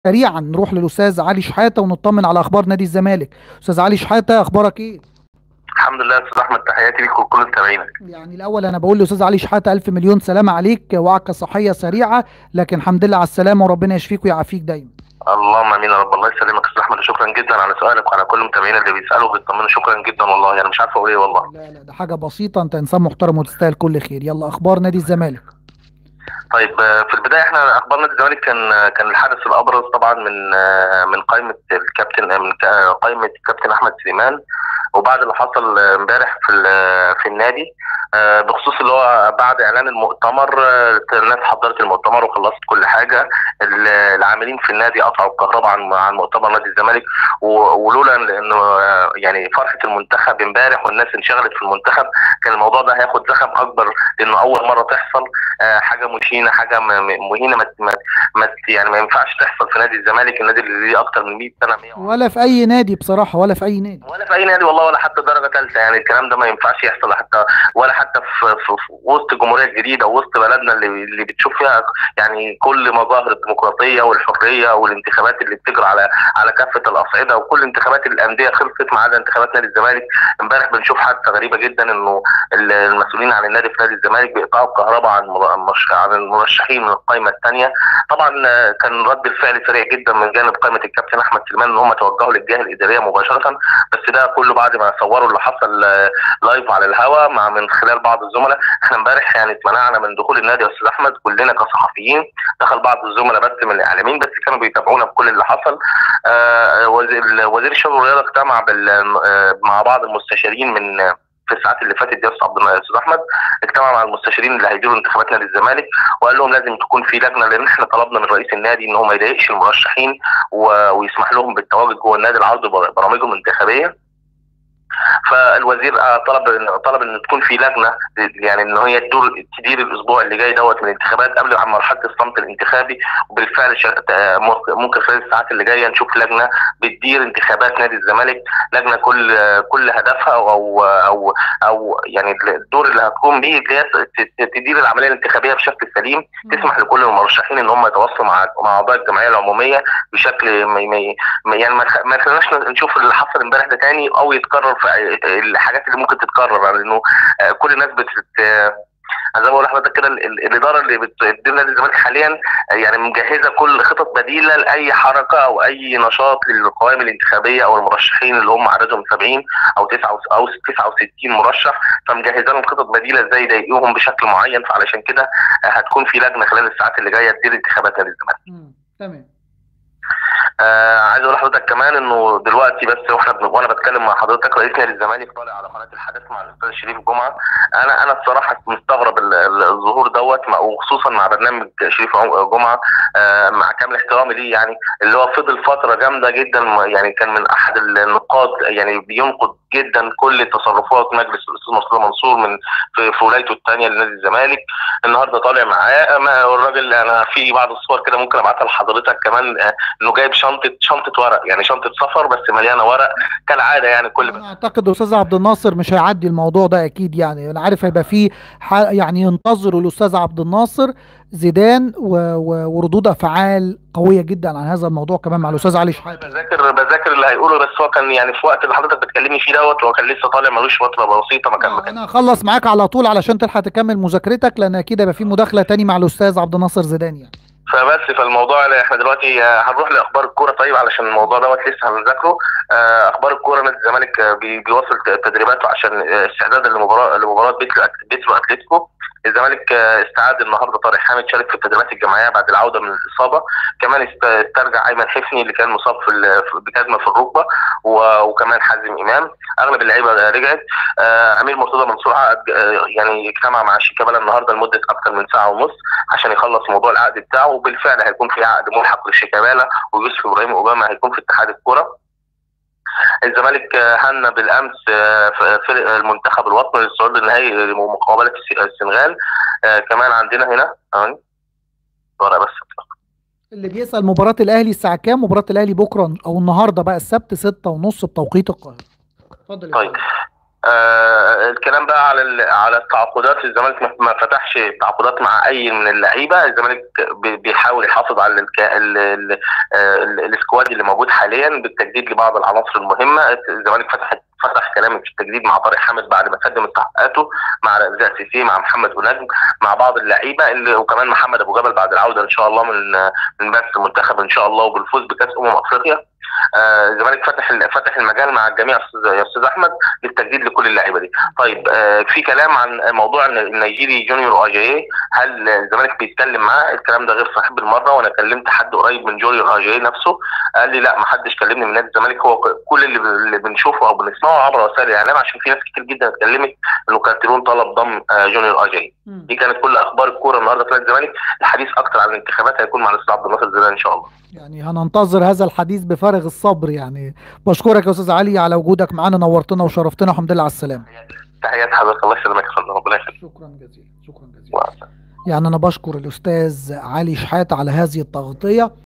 سريعا نروح للاستاذ علي شحاته ونطمن على اخبار نادي الزمالك استاذ علي شحاته اخبارك ايه الحمد لله استاذ احمد تحياتي ليك وكل متابعينك يعني الاول انا بقول لاستاذ علي شحاته الف مليون سلامه عليك وعكه صحيه سريعه لكن الحمد لله على السلامه وربنا يشفيك ويعافيك دايما اللهم امين يا رب الله يسلمك استاذ احمد شكرا جدا على سؤالك وعلى كل متابعينا اللي بيسالوا وبيطمنوا شكرا جدا والله انا مش عارف اقول ايه والله لا لا ده حاجه بسيطه انت انسان محترم وتستاهل كل خير يلا اخبار نادي الزمالك طيب آه، في البدايه احنا اخبار نادي الزمالك كان آه، كان الحدث الابرز طبعا من آه، من قائمه الكابتن آه، من كا- قائمه الكابتن احمد سليمان وبعد اللي حصل آه، امبارح في ال- في النادي آه، بخصوص اللي هو بعد اعلان المؤتمر آه، الناس حضرت المؤتمر وخلصت كل حاجه ال- العاملين في النادي قطعوا الكهرباء عن عن مؤتمر نادي الزمالك و- ولولا إن- انه آه، يعني فرحه المنتخب امبارح والناس انشغلت في المنتخب كان الموضوع ده هياخد زخم اكبر لانه اول مره تحصل آه، حاجه مشينه حاجه م- م- مهينه ما ما ما يعني ما ينفعش تحصل في نادي الزمالك النادي اللي ليه اكتر من 100 سنه 100 ولا في اي نادي بصراحه ولا في اي نادي ولا في اي نادي والله ولا حتى درجه ثالثه يعني الكلام ده ما ينفعش يحصل حتى ولا حتى في, في, في وسط الجمهوريه الجديده وسط بلدنا اللي اللي بتشوف فيها يعني كل مظاهر الديمقراطيه والحريه والانتخابات اللي بتجرى على على كافه الاصعده وكل انتخابات الانديه خلصت ما عدا انتخابات نادي الزمالك امبارح بنشوف حادثه غريبه جدا انه ال- المسؤولين عن النادي في نادي الزمالك بيقطعوا الكهرباء عن مر- مش- عن المرشحين من القائمه الثانيه طبعا آه، كان رد الفعل سريع جدا من جانب قائمه الكابتن احمد سليمان ان هم توجهوا للجهه الاداريه مباشره بس ده كله بعد ما صوروا اللي حصل آه، لايف على الهواء مع من خلال بعض الزملاء احنا امبارح يعني اتمنعنا من دخول النادي يا استاذ احمد كلنا كصحفيين دخل بعض الزملاء بس من الاعلاميين بس كانوا بيتابعونا بكل اللي حصل آه، وزير وزير الشباب والرياضه اجتمع بال- آه، مع بعض المستشارين من آه، في الساعات اللي فاتت دي يا استاذ عبد الله- استاذ احمد اجتمع مع المستشارين اللي هيديروا انتخابات نادي الزمالك وقال لهم لازم تكون في لجنه لان احنا طلبنا من رئيس النادي ان هو ما يضايقش المرشحين و- ويسمح لهم بالتواجد جوه النادي العرض بر- برامجهم الانتخابيه فالوزير آه، طلب إن- طلب ان تكون في لجنه يعني ان هي تدور تدير الاسبوع اللي جاي دوت من الانتخابات قبل عن مرحله الصمت الانتخابي وبالفعل شا- آه، ممكن- ممكن خلال الساعات اللي جايه نشوف لجنه بتدير انتخابات نادي الزمالك لجنه كل آه، كل هدفها او او او يعني الدور اللي هتقوم بيه اللي هي ت- ت- تدير العمليه الانتخابيه بشكل سليم تسمح لكل المرشحين ان هم يتواصلوا مع مع اعضاء الجمعيه العموميه بشكل ما ما- ما- يعني ما تخ- ما خليناش نشوف اللي حصل امبارح ده تاني او يتكرر في الحاجات اللي ممكن تتكرر لانه آه، كل الناس بت آه، زي ما بقول لحضرتك كده ال- ال- الاداره اللي بتدير نادي الزمالك حاليا آه، يعني مجهزه كل خطط بديله لاي حركه او اي نشاط للقوائم الانتخابيه او المرشحين اللي هم عددهم 70 او 9 او 69 مرشح فمجهزه لهم خطط بديله ازاي يضايقوهم بشكل معين فعلشان كده آه، هتكون في لجنه خلال الساعات اللي جايه تدير انتخابات نادي الزمالك. مم. تمام آه عايز اقول لحضرتك كمان انه دلوقتي بس واحنا بن- وانا بتكلم مع حضرتك رئيس نادي الزمالك طالع على قناه الحدث مع الاستاذ شريف جمعه انا انا الصراحه مستغرب ال- ال- الظهور دوت مع- وخصوصا مع برنامج شريف عم- جمعه آه مع كامل احترامي ليه يعني اللي هو فضل فتره جامده جدا م- يعني كان من احد النقاط يعني بينقد جدا كل تصرفات مجلس الاستاذ مرتضى منصور من في, في ولايته الثانيه لنادي الزمالك النهارده طالع معاه ما- والراجل انا في بعض الصور كده ممكن ابعتها لحضرتك كمان آه، انه جايب شنطه شنطه ورق يعني شنطه سفر بس مليانه ورق كالعاده يعني كل انا اعتقد استاذ عبد الناصر مش هيعدي الموضوع ده اكيد يعني انا عارف هيبقى فيه ح- يعني ينتظروا الاستاذ عبد الناصر زيدان و... و... وردود افعال قويه جدا عن هذا الموضوع كمان مع الاستاذ علي شحاته بذاكر بذاكر اللي هيقوله بس هو كان يعني في وقت اللي حضرتك بتكلمني فيه دوت هو كان لسه طالع ملوش فتره بسيطه ما كان ما آه، كان انا هخلص معاك على طول علشان تلحق تكمل مذاكرتك لان اكيد هيبقى في مداخله تاني مع الاستاذ عبد الناصر زيدان يعني فبس فالموضوع اللي احنا دلوقتي آه، هنروح لاخبار الكوره طيب علشان الموضوع دوت لسه هنذاكره آه، اخبار الكوره نادي الزمالك آه، بي- بيواصل ت- تدريباته عشان آه، استعدادا لمباراه لمباراه بيترو بيترو اتلتيكو الزمالك آه، استعاد النهارده طارق حامد شارك في التدريبات الجماعيه بعد العوده من الاصابه كمان است- استرجع ايمن حفني اللي كان مصاب في ال- في- بكدمه في الركبه و- وكمان حازم امام اغلب اللعيبه رجعت آه، امير مرتضى منصور عقد آه، يعني اجتمع مع شيكابالا النهارده لمده اكثر من ساعه ونص عشان يخلص موضوع العقد بتاعه وبالفعل هيكون في عقد ملحق لشيكابالا ويوسف ابراهيم اوباما هيكون في اتحاد الكره الزمالك آه، هنى بالامس آه، ف- فرق المنتخب الوطني للصعود للنهائي لمقابله الس- السنغال آه، كمان عندنا هنا ثواني ورقه بس اللي بيسال مباراه الاهلي الساعه كام مباراه الاهلي بكره او النهارده بقى السبت 6 ونص بتوقيت القاهره اتفضل يا طيب. فندم. آه الكلام بقى على ال- على التعاقدات الزمالك ما- ما فتحش تعاقدات مع اي من اللعيبه الزمالك بي- بيحاول يحافظ على الك... ال... ال... آه، ال- السكواد اللي موجود حاليا بالتجديد لبعض العناصر المهمه الزمالك فتح فتح كلام في التجديد مع طارق حامد بعد ما قدم استحقاقاته مع رزاق سيسي مع محمد ونجم مع بعض اللعيبه اللي وكمان محمد ابو جبل بعد العوده ان شاء الله من من بث المنتخب ان شاء الله وبالفوز بكاس امم افريقيا آه، الزمالك فتح ال- فتح المجال مع الجميع يا استاذ يا استاذ احمد للتجديد لكل اللعيبه دي طيب آه، في كلام عن موضوع إن النيجيري جونيور اجاي هل الزمالك بيتكلم معاه الكلام ده غير صحيح بالمره وانا كلمت حد قريب من جونيور اجاي نفسه قال لي لا ما حدش كلمني من نادي الزمالك هو ك- كل اللي, ب- اللي بنشوفه او بنسمعه عبر وسائل الاعلام عشان في ناس كتير جدا اتكلمت انه كارتيرون طلب ضم آه، جونيور اجاي دي كانت كل اخبار الكوره النهارده في نادي الزمالك الحديث اكتر عن الانتخابات هيكون مع الاستاذ عبد الناصر زيدان ان شاء الله يعني هننتظر هذا الحديث بفارغ الصبر يعني بشكرك يا استاذ علي على وجودك معانا نورتنا وشرفتنا الحمد لله على السلامه تحيات حضرتك الله يسلمك يا فندم ربنا يخليك شكرا جزيلا شكرا جزيلا مع السلامة. يعني انا بشكر الاستاذ علي شحاته على هذه التغطيه